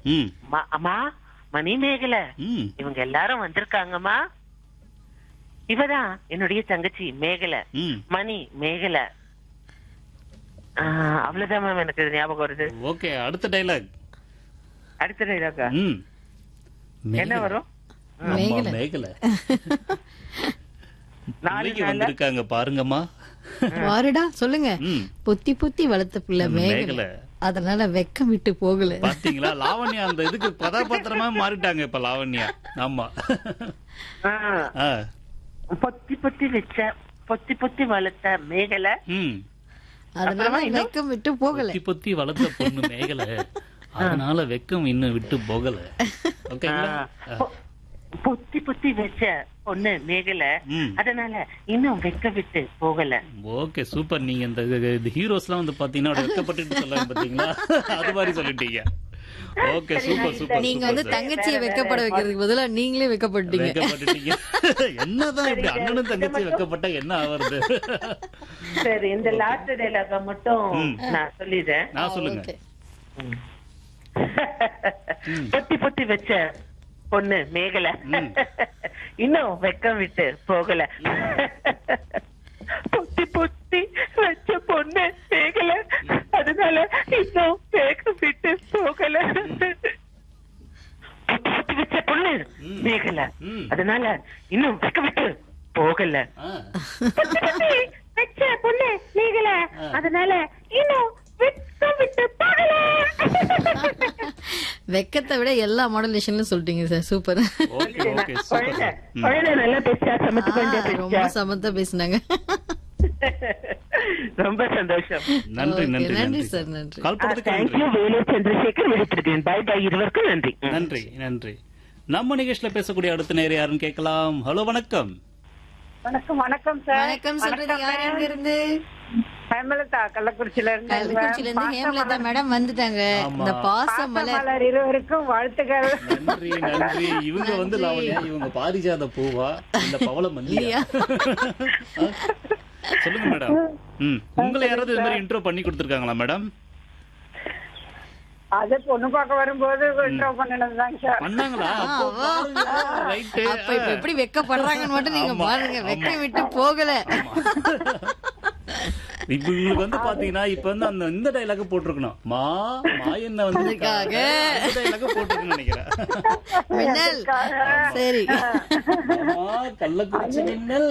ம் ம- அம்மா மணி மேகலை ம் இவங்க எல்லாரும் வந்திருக்காங்கம்மா இவதான் என்னுடைய தங்கச்சி மேகலை ம் மணி மேகலை ஆ, அவ்வளவுதான் மேம் எனக்கு ஞாபகம் வருது ஓகே அடுத்த டைலாக் அடுத்த டைலாக்கா ம் என்ன வரும் ஆமா, மேகலை. மேகலை நாலு பிள்ளைங்க நாள்ல வந்திருக்காங்க பாருங்கம்மா வாருடா சொல்லுங்க ம் புத்தி புத்தி வளர்த்த பிள்ளை மேகலை மேகலை அதனால வெக்கம் விட்டு போகல பாத்தீங்களா லாவண்யா அந்த இதுக்கு கதாபாத்திரமா மாறிட்டாங்க இப்ப லாவண்யா ஆமா ஆ, ஆ, பொத்தி பொத்தி வச்ச பொத்தி பொத்தி வளர்த்த மேகலை ம் அதனால அப்புறமா இன்னும்? வெக்கம் விட்டு போகல பொத்தி பொத்தி வளர்த்த பொண்ணு மேகலை அதனால வெக்கம் இன்னும் விட்டு போகல ஓகேங்களா ஆ. பொ- பொத்தி பொத்தி வச்ச பொண்ணு மேகலை ம். அதனால இன்னும் வெக்க விட்டு போகல ஓகே சூப்பர் நீங்க இந்த இந்த ஹீரோஸ்லாம் வந்து பாத்தீங்கன்னா அப்படியே வெக்கப்பட்டுட்டு சொல்லுவாங்க பாத்தீங்களா அது மாதிரி சொல்லிட்டீங்க ஓகே சூப்பர் சூப்பர் நீங்க வந்து தங்கச்சியை வெக்கப்பட வைக்கிறதுக்கு பதிலா நீங்களே வெக்கப்பட்டீங்க வெக்கப்பட்டுட்டீங்க என்னதான் இப்படி அண்ணனும் தங்கச்சி வெக்கப்பட்டா என்ன ஆவறது சரி இந்த லாஸ்ட் டைலாக மட்டும் ம். நான் சொல்லிடுறேன் நான் சொல்லுங்க ஓகே. பொத்தி பொத்தி வச்ச பொண்ணு மேகலை ம். இன்னும் வெக்கம் விட்டு போகல பொத்தி பொத்தி வச்ச பொண்ணு மேகலை அதனால இன்னும் வெக்கம் விட்டு போகல பொத்தி பொத்தி வச்ச பொண்ணு ம். மேகலை ம். அதனால இன்னும் வெக்கம் விட்டு போகல ஆ, பொத்தி பொத்தி வச்ச பொண்ணு மேகலை ஆ. அதனால இன்னும் வெக்கம் விட்டு போகல வெக்கத்தை விட எல்லா மாடலேஷன்லயும் சொல்லிட்டீங்க sir super okay okay super குழந்தை ம். குழந்தை நல்லா பேசியா சமைச்சு கொண்டே ரொம்ப பேசியா சமத்தா பேசினாங்க ரொம்ப சந்தோஷம் நன்றி Okay, நன்றி நன்றி நன்றி சார் நன்றி கால் பண்ணதுக்கு தேங்க்யூ நன்றி வேலூர் சந்திரசேகர் விழித்திருக்கேன் பாய் பாய் இருவருக்கும் நன்றி ம். நன்றி நன்றி நம்ம நிகழ்ச்சியில பேசக்கூடிய அடுத்த நேரம் யாருன்னு கேட்கலாம் ஹலோ வணக்கம் வணக்கம் வணக்கம் சார் வணக்கம் சொல்றது யார் எங்க இருந்து ஹேமலதா கள்ளக்குறிச்சியில இருந்து கள்ளக்குறிச்சியில இருந்து ஹேமலதா மேடம் வந்துட்டாங்க ஆமா. இந்த பாச மலர் மலர் இருவருக்கும் வாழ்த்துக்கள் நன்றி நன்றி இவங்க வந்து லாவண்யா இவங்க பாரிஜாத பூவா இந்த பவள மல்லியா சொல்லுங்க மேடம் ம் உங்களை யாராவது இது மாதிரி இன்ட்ரோ பண்ணி கொடுத்துருக்காங்களா மேடம் அது பொண்ணு பார்க்க வரும்போது இன்ட்ரோ பண்ணினதுதாங்க சார் பண்ணாங்களா அப்போ பாருங்க. ரைட்டு. அப்ப இப்ப எப்படி வெக்கப்படுறாங்கன்னு மட்டும் நீங்க ஆமா, பாருங்க ஆமா. வெக்கம் விட்டு போகல இப்ப இவங்களுக்கு வந்து பாத்தீங்கன்னா இப்ப வந்து அந்த இந்த டைலாக் போட்டிருக்கணும் மா மா என்ன வந்து அதுக்காக. டைலாக் போட்டிருக்கணும்னு நினைக்கிறேன் மின்னல் சரி மா கள்ளக்குறிச்சி மின்னல்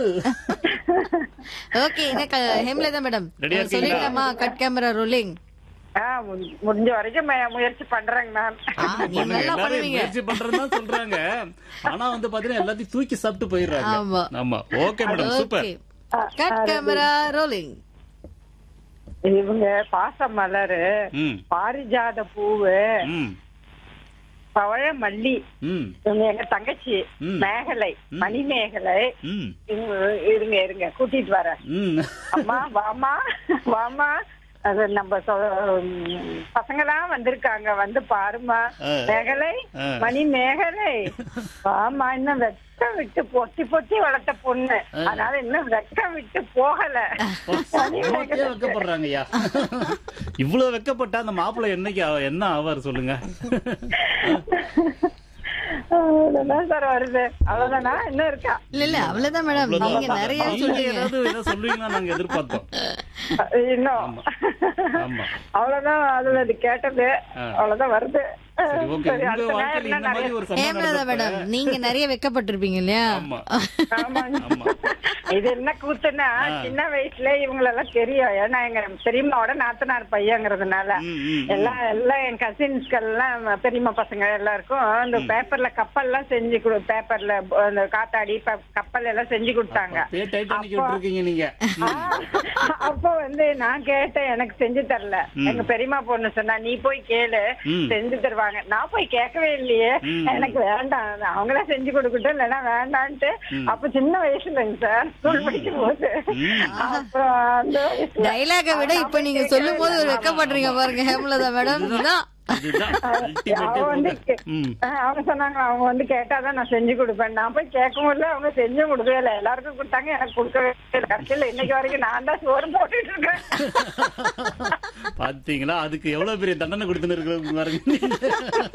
ஓகே என்ன க- ஹேமலதா மேடம் Ready ஆ இருக்கீங்களா? சொல்லிடலாமா கட் கேமரா ரோலிங் ஆ, முடி- முடிஞ்ச வரைக்கும் மு- முயற்சி பண்றேங்க நான் நீங்க பண்ணுங்க. நல்லா எல்லாரும் பண்ணுவீங்க முயற்சி பண்றதுதான் சொல்றாங்க ஆனா வந்து பாத்தீங்கன்னா எல்லாத்தையும் தூக்கி சாப்பிட்டு போயிடுறாங்க ஆமா. ஆமா okay madam super okay cut camera rolling இவங்க பாச மலரு ம் பாரிஜாத பூவு ம் பவழ மல்லி ம் இவங்க எங்க தங்கச்சி ம். மேகலை ம். மணிமேகலை ம் இவங்க இருங்க இருங்க கூட்டிட்டு வரேன் ம் அம்மா வாமா வாமா அது நம்ம பசங்களாம் வந்திருக்காங்க வந்து பாருமா ஆ. மேகலை ஆ. மணி மேகலை வாமா இன்னும் வெக்கம் விட்டு பொத்தி பொத்தி வளர்த்த பொண்ணு ஆ. அதனால இன்னும் வெக்கம் விட்டு போகல நமக்கே வெக்கப்படுறாங்க ஐயா இவ்வளவு வெக்கப்பட்டா அந்த மாப்பிள்ளை என்னைக்கு ஆவ- என்ன ஆவார் சொல்லுங்க அவ்வளவுதான் சார் வருது அவ்வளவுதானா இன்னும் இருக்கா இல்ல இல்ல அவ்வளவுதான் மேடம் அவ்வளவுதான். நீங்க நிறைய நீங்க சொல்றீங்க ஏதாவது ஏதாவது சொல்லுவீங்களா நாங்க எதிர்பார்த்தோம் இன்னும் ஆமா அவ்வளவுதான் அதுல இது கேட்டது ஆ. அவ்வளவுதான் வருது சரி ஓகே சரி, உங்க அடுத்த வாழ்க்கையில நேரம் இந்த மாதிரி நிறைய ஒரு சம்பவம் ஹேமலதா மேடம் நடந்தப்ப- நீங்க நிறைய வெக்கப்பட்டிருப்பீங்க இல்லையா ஆமா ஆமாங்க. ஆமா இது என்ன கூத்துன்னா ஆ. சின்ன வயசுல இவங்களெல்லாம் தெரியும் ஏன்னா எங்க பெரியம்மாவோட நாத்தனார் பையங்கிறதுனால ம், ம், ம். எல்லாம் எல்லாம் என் கசின்ஸ்கள் எல்லாம் பெரியம்மா பசங்க எல்லாருக்கும் இந்த பேப்பர்ல கப்பல் எல்லாம் செஞ்சு கொடு பேப்பர்ல அந்த காத்தாடி ப- கப்பல் எல்லாம் செஞ்சு கொடுத்தாங்க அப்படியே டைட்டானிக் அப்போ- விட்டுருக்கீங்க நீங்க ஆ, அப்போ வந்து நான் கேட்டேன் எனக்கு செஞ்சு தரல ம். எங்க பெரியம்மா பொண்ணு சொன்னா நீ போய் கேளு ம். செஞ்சு தருவாங்க நான் போய் கேட்கவே இல்லையே ம். எனக்கு வேண்டாம் அவங்களே செஞ்சு கொடுக்கட்டும் இல்லைன்னா வேண்டான்ட்டு ம். அப்ப சின்ன வயசுலங்க சார் ஸ்கூல் படிக்கும் போது ம். அப்புறம் அந்த வயசுல டைலாக விட இப்ப நீங்க சொல்லும் போது ஒரு வெக்கப்படுறீங்க பாருங்க ஹேமலதா மேடம் இதுதான் இதுதான் ultimate அவ வந்து போங்க. கே- ம் ஆ, அவங்க சொன்னாங்க அவங்க வந்து கேட்டாதான் நான் செஞ்சு கொடுப்பேன் நான் போய் கேட்கும் போது அவங்க செஞ்சும் கொடுக்கவே இல்லை எல்லாருக்கும் கொடுத்தாங்க எனக்கு கொடுக்கவே இல்லை கடைசியில் இன்னைக்கு வரைக்கும் நான் தான் சோறு போட்டுட்டு இருக்கேன் பாத்தீங்களா அதுக்கு எவ்வளவு பெரிய தண்டனை கொடுத்துன்னு இருக்கு பாருங்க